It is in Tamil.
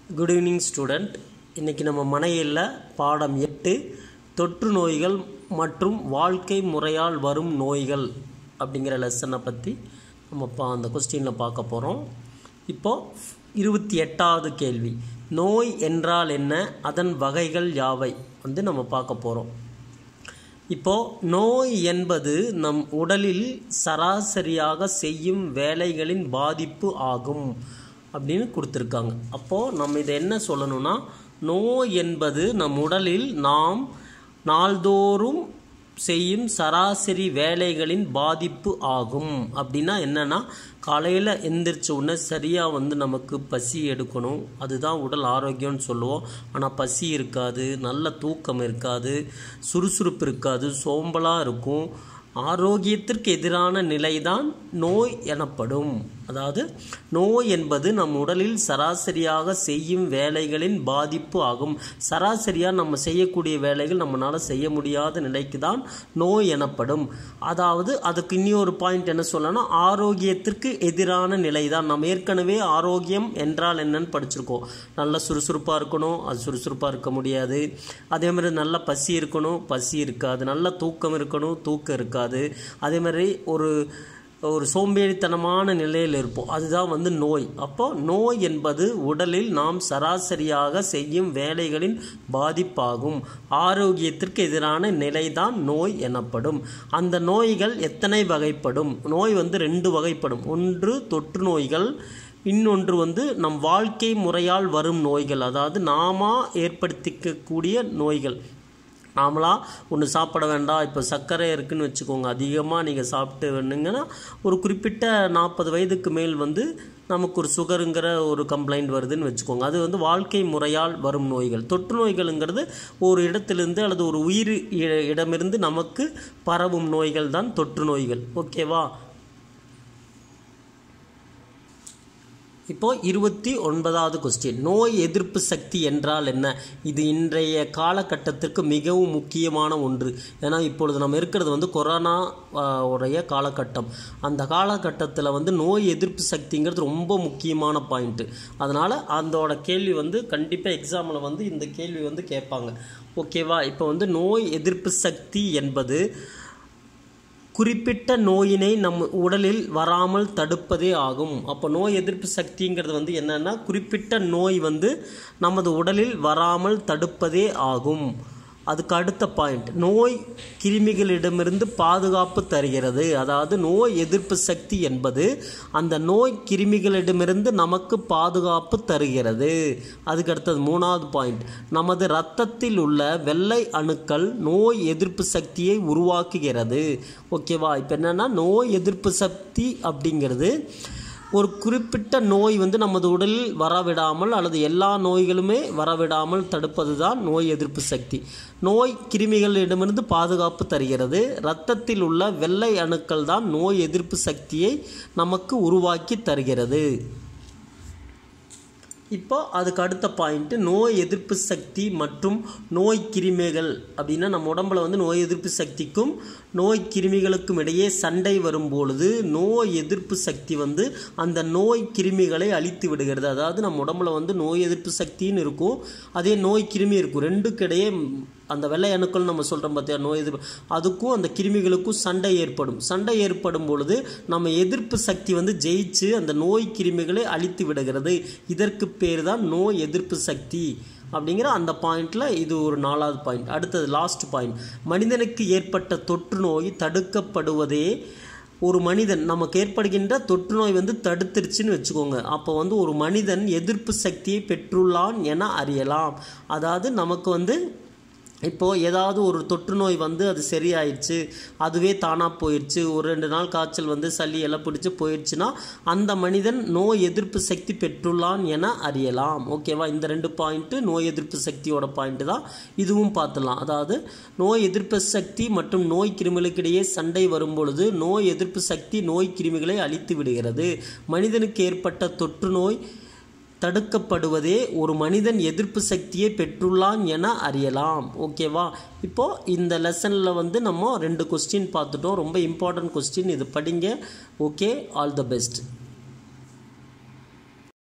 குட் ஈவினிங் ஸ்டூடெண்ட் இன்றைக்கி நம்ம மனையில் பாடம் எட்டு தொற்று நோய்கள் மற்றும் வாழ்க்கை முறையால் வரும் நோய்கள் அப்படிங்கிற லெசனை பற்றி நம்ம பா அந்த கொஸ்டினில் பார்க்க போகிறோம் இப்போது இருபத்தி எட்டாவது கேள்வி நோய் என்றால் என்ன அதன் வகைகள் யாவை வந்து நம்ம பார்க்க போகிறோம் இப்போது நோய் என்பது நம் உடலில் சராசரியாக செய்யும் வேலைகளின் பாதிப்பு ஆகும் அப்படின்னு கொடுத்துருக்காங்க அப்போது நம்ம இதை என்ன சொல்லணும்னா நோய் என்பது நம் உடலில் நாம் நாள்தோறும் செய்யும் சராசரி வேலைகளின் பாதிப்பு ஆகும் அப்படின்னா என்னென்னா காலையில் எந்திரிச்ச உடனே சரியாக வந்து நமக்கு பசி எடுக்கணும் அதுதான் உடல் ஆரோக்கியம்னு சொல்லுவோம் ஆனால் பசி இருக்காது நல்ல தூக்கம் இருக்காது சுறுசுறுப்பு இருக்காது சோம்பலாக இருக்கும் ஆரோக்கியத்திற்கு எதிரான நிலைதான் நோய் எனப்படும் அதாவது நோய் என்பது நம் உடலில் சராசரியாக செய்யும் வேலைகளின் பாதிப்பு ஆகும் சராசரியாக நம்ம செய்யக்கூடிய வேலைகள் நம்மளால் செய்ய முடியாத நிலைக்கு தான் நோய் எனப்படும் அதாவது அதுக்கு இன்னொரு பாயிண்ட் என்ன சொல்லணும் ஆரோக்கியத்திற்கு எதிரான நிலை தான் நம்ம ஏற்கனவே ஆரோக்கியம் என்றால் என்னன்னு படிச்சிருக்கோம் நல்ல சுறுசுறுப்பாக இருக்கணும் அது சுறுசுறுப்பாக இருக்க முடியாது அதே மாதிரி நல்ல பசி இருக்கணும் பசி இருக்காது நல்ல தூக்கம் இருக்கணும் தூக்கம் இருக்காது அதே மாதிரி ஒரு ஒரு சோம்பேறித்தனமான நிலையில் இருப்போம் அதுதான் வந்து நோய் அப்போ நோய் என்பது உடலில் நாம் சராசரியாக செய்யும் வேலைகளின் பாதிப்பாகும் ஆரோக்கியத்திற்கு எதிரான நிலைதான் நோய் எனப்படும் அந்த நோய்கள் எத்தனை வகைப்படும் நோய் வந்து ரெண்டு வகைப்படும் ஒன்று தொற்று நோய்கள் இன்னொன்று வந்து நம் வாழ்க்கை முறையால் வரும் நோய்கள் அதாவது நாம ஏற்படுத்திக்கக்கூடிய நோய்கள் நாமளாக ஒன்று சாப்பிட வேண்டாம் இப்போ சர்க்கரை இருக்குதுன்னு வச்சுக்கோங்க அதிகமாக நீங்கள் சாப்பிட்டு வேணுங்கன்னா ஒரு குறிப்பிட்ட நாற்பது வயதுக்கு மேல் வந்து நமக்கு ஒரு சுகருங்கிற ஒரு கம்ப்ளைண்ட் வருதுன்னு வச்சுக்கோங்க அது வந்து வாழ்க்கை முறையால் வரும் நோய்கள் தொற்று நோய்கள்ங்கிறது ஒரு இடத்திலிருந்து அல்லது ஒரு உயிர் இடமிருந்து நமக்கு பரவும் நோய்கள் தான் தொற்று நோய்கள் ஓகேவா இப்போ இருபத்தி ஒன்பதாவது கொஸ்டின் நோய் எதிர்ப்பு சக்தி என்றால் என்ன இது இன்றைய காலகட்டத்திற்கு மிகவும் முக்கியமான ஒன்று ஏன்னா இப்பொழுது நம்ம இருக்கிறது வந்து கொரோனா உடைய காலகட்டம் அந்த காலகட்டத்தில் வந்து நோய் எதிர்ப்பு சக்திங்கிறது ரொம்ப முக்கியமான பாயிண்ட்டு அதனால் அதோட கேள்வி வந்து கண்டிப்பாக எக்ஸாமில் வந்து இந்த கேள்வி வந்து கேட்பாங்க ஓகேவா இப்போ வந்து நோய் எதிர்ப்பு சக்தி என்பது குறிப்பிட்ட நோயினை நம் உடலில் வராமல் தடுப்பதே ஆகும் அப்போ நோய் எதிர்ப்பு சக்திங்கிறது வந்து என்னென்னா குறிப்பிட்ட நோய் வந்து நமது உடலில் வராமல் தடுப்பதே ஆகும் அதுக்கு அடுத்த பாயிண்ட் நோய் கிருமிகளிடமிருந்து பாதுகாப்பு தருகிறது அதாவது நோய் எதிர்ப்பு சக்தி என்பது அந்த நோய் கிருமிகளிடமிருந்து நமக்கு பாதுகாப்பு தருகிறது அதுக்கு அடுத்தது மூணாவது பாயிண்ட் நமது இரத்தத்தில் உள்ள வெள்ளை அணுக்கள் நோய் எதிர்ப்பு சக்தியை உருவாக்குகிறது ஓகேவா இப்போ என்னென்னா நோய் எதிர்ப்பு சக்தி அப்படிங்கிறது ஒரு குறிப்பிட்ட நோய் வந்து நமது உடலில் வரவிடாமல் அல்லது எல்லா நோய்களுமே வரவிடாமல் தடுப்பது தான் நோய் எதிர்ப்பு சக்தி நோய் கிருமிகளிடமிருந்து பாதுகாப்பு தருகிறது இரத்தத்தில் உள்ள வெள்ளை அணுக்கள் தான் நோய் எதிர்ப்பு சக்தியை நமக்கு உருவாக்கி தருகிறது இப்போ அதுக்கு அடுத்த பாயிண்ட்டு நோய் எதிர்ப்பு சக்தி மற்றும் நோய் கிருமிகள் அப்படின்னா நம்ம உடம்புல வந்து நோய் எதிர்ப்பு சக்திக்கும் நோய் கிருமிகளுக்கும் இடையே சண்டை வரும்பொழுது நோய் எதிர்ப்பு சக்தி வந்து அந்த நோய் கிருமிகளை அழித்து விடுகிறது அதாவது நம்ம உடம்புல வந்து நோய் எதிர்ப்பு சக்தின்னு இருக்கும் அதே நோய் கிருமி இருக்கும் ரெண்டுக்கிடையே அந்த வெள்ளை அணுக்கள் நம்ம சொல்கிறோம் பார்த்தியா நோய் எதிர்ப்பு அதுக்கும் அந்த கிருமிகளுக்கும் சண்டை ஏற்படும் சண்டை ஏற்படும் பொழுது நம்ம எதிர்ப்பு சக்தி வந்து ஜெயிச்சு அந்த நோய் கிருமிகளை அழித்து விடுகிறது இதற்கு பேர் தான் நோய் எதிர்ப்பு சக்தி அப்படிங்கிற அந்த பாயிண்டில் இது ஒரு நாலாவது பாயிண்ட் அடுத்தது லாஸ்ட் பாயிண்ட் மனிதனுக்கு ஏற்பட்ட தொற்று நோய் தடுக்கப்படுவதே ஒரு மனிதன் நமக்கு ஏற்படுகின்ற தொற்று நோய் வந்து தடுத்துருச்சுன்னு வச்சுக்கோங்க அப்போ வந்து ஒரு மனிதன் எதிர்ப்பு சக்தியை பெற்றுள்ளான் என அறியலாம் அதாவது நமக்கு வந்து இப்போது ஏதாவது ஒரு தொற்று நோய் வந்து அது சரியாயிடுச்சு அதுவே தானாக போயிடுச்சு ஒரு ரெண்டு நாள் காய்ச்சல் வந்து சளி எல்லாம் பிடிச்சி போயிடுச்சுன்னா அந்த மனிதன் நோய் எதிர்ப்பு சக்தி பெற்றுள்ளான் என அறியலாம் ஓகேவா இந்த ரெண்டு பாயிண்ட்டு நோய் எதிர்ப்பு சக்தியோட பாயிண்ட்டு தான் இதுவும் பார்த்துடலாம் அதாவது நோய் எதிர்ப்பு சக்தி மற்றும் நோய் கிருமிகளுக்கிடையே சண்டை வரும்பொழுது நோய் எதிர்ப்பு சக்தி நோய் கிருமிகளை அழித்து விடுகிறது மனிதனுக்கு ஏற்பட்ட தொற்று நோய் தடுக்கப்படுவதே ஒரு மனிதன் எதிர்ப்பு சக்தியை பெற்றுள்ளான் என அறியலாம் ஓகேவா இப்போது இந்த லெசனில் வந்து நம்ம ரெண்டு கொஸ்டின் பார்த்துட்டோம் ரொம்ப இம்பார்ட்டன்ட் கொஸ்டின் இது படிங்க ஓகே ஆல் த பெஸ்ட்